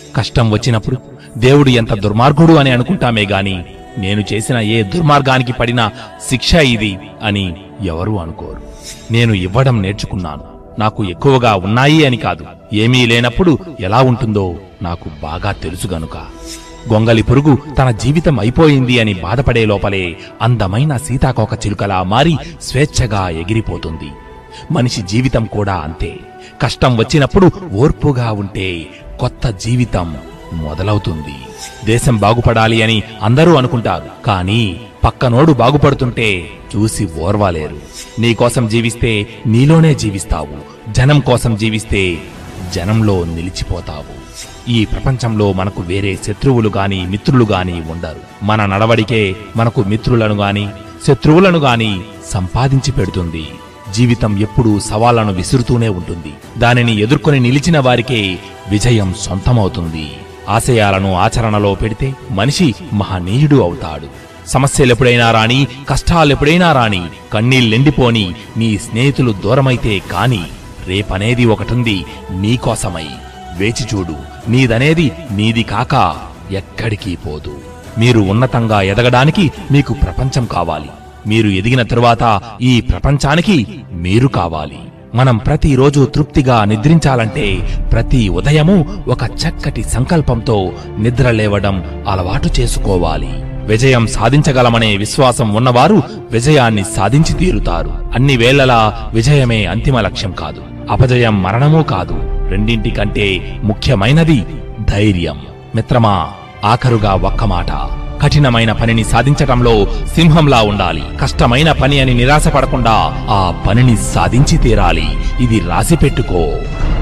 కష్టం వచ్చినప్పుడు దేవుడు ఎంత దుర్మార్గుడు అని అనుకుంటామే గాని నేను చేసిన ఏ దుర్మార్గానికి పడిన శిక్ష ఇది అని ఎవరూ అనుకోరు నేను ఇవ్వడం నేర్చుకున్నాను నాకు ఎక్కువగా ఉన్నాయి అని కాదు ఏమీ లేనప్పుడు ఎలా ఉంటుందో నాకు బాగా తెలుసు గనుక గొంగలి పురుగు తన జీవితం అయిపోయింది అని బాధపడే లోపలే అందమైన సీతాకోక చిలుకలా మారి స్వేచ్ఛగా ఎగిరిపోతుంది మనిషి జీవితం కూడా అంతే కష్టం వచ్చినప్పుడు ఓర్పుగా ఉంటే కొత్త జీవితం మొదలవుతుంది దేశం బాగుపడాలి అని అందరూ అనుకుంటారు కానీ పక్కనోడు బాగుపడుతుంటే చూసి ఓర్వాలేరు నీకోసం జీవిస్తే నీలోనే జీవిస్తావు జనం కోసం జీవిస్తే జనంలో నిలిచిపోతావు ఈ ప్రపంచంలో మనకు వేరే శత్రువులు గాని మిత్రులు గాని ఉండరు మన నడవడికే మనకు మిత్రులను గాని శత్రువులను గాని సంపాదించి పెడుతుంది జీవితం ఎప్పుడూ సవాళ్లను విసురుతూనే ఉంటుంది దానిని ఎదుర్కొని నిలిచిన వారికే విజయం సొంతమవుతుంది ఆశయాలను ఆచరణలో పెడితే మనిషి మహనీయుడు అవుతాడు సమస్యలెప్పుడైనా రాని కష్టాలెప్పుడైనా రాని కన్నీళ్ళెండిపోని నీ స్నేహితులు దూరమైతే కాని రేపనేది ఒకటుంది నీకోసమై వేచి చూడు నీదనేది నీది కాక ఎక్కడికి పోదు మీరు ఉన్నతంగా ఎదగడానికి మీకు ప్రపంచం కావాలి మీరు ఎదిగిన తరువాత ఈ ప్రపంచానికి మీరు కావాలి మనం ప్రతిరోజు తృప్తిగా నిద్రించాలంటే ప్రతి ఉదయము ఒక చక్కటి సంకల్పంతో నిద్ర లేవడం అలవాటు చేసుకోవాలి విజయం సాధించగలమనే విశ్వాసం ఉన్నవారు విజయాన్ని సాధించి తీరుతారు అన్ని వేళలా విజయమే అంతిమ లక్ష్యం కాదు అపజయం మరణమూ కాదు రెండింటికంటే ముఖ్యమైనది ధైర్యం మిత్రమా ఆఖరుగా ఒక్క మాట కఠినమైన పనిని సాధించటంలో సింహంలా ఉండాలి కష్టమైన పని అని నిరాశపడకుండా ఆ పనిని సాధించి తీరాలి ఇది రాసి పెట్టుకో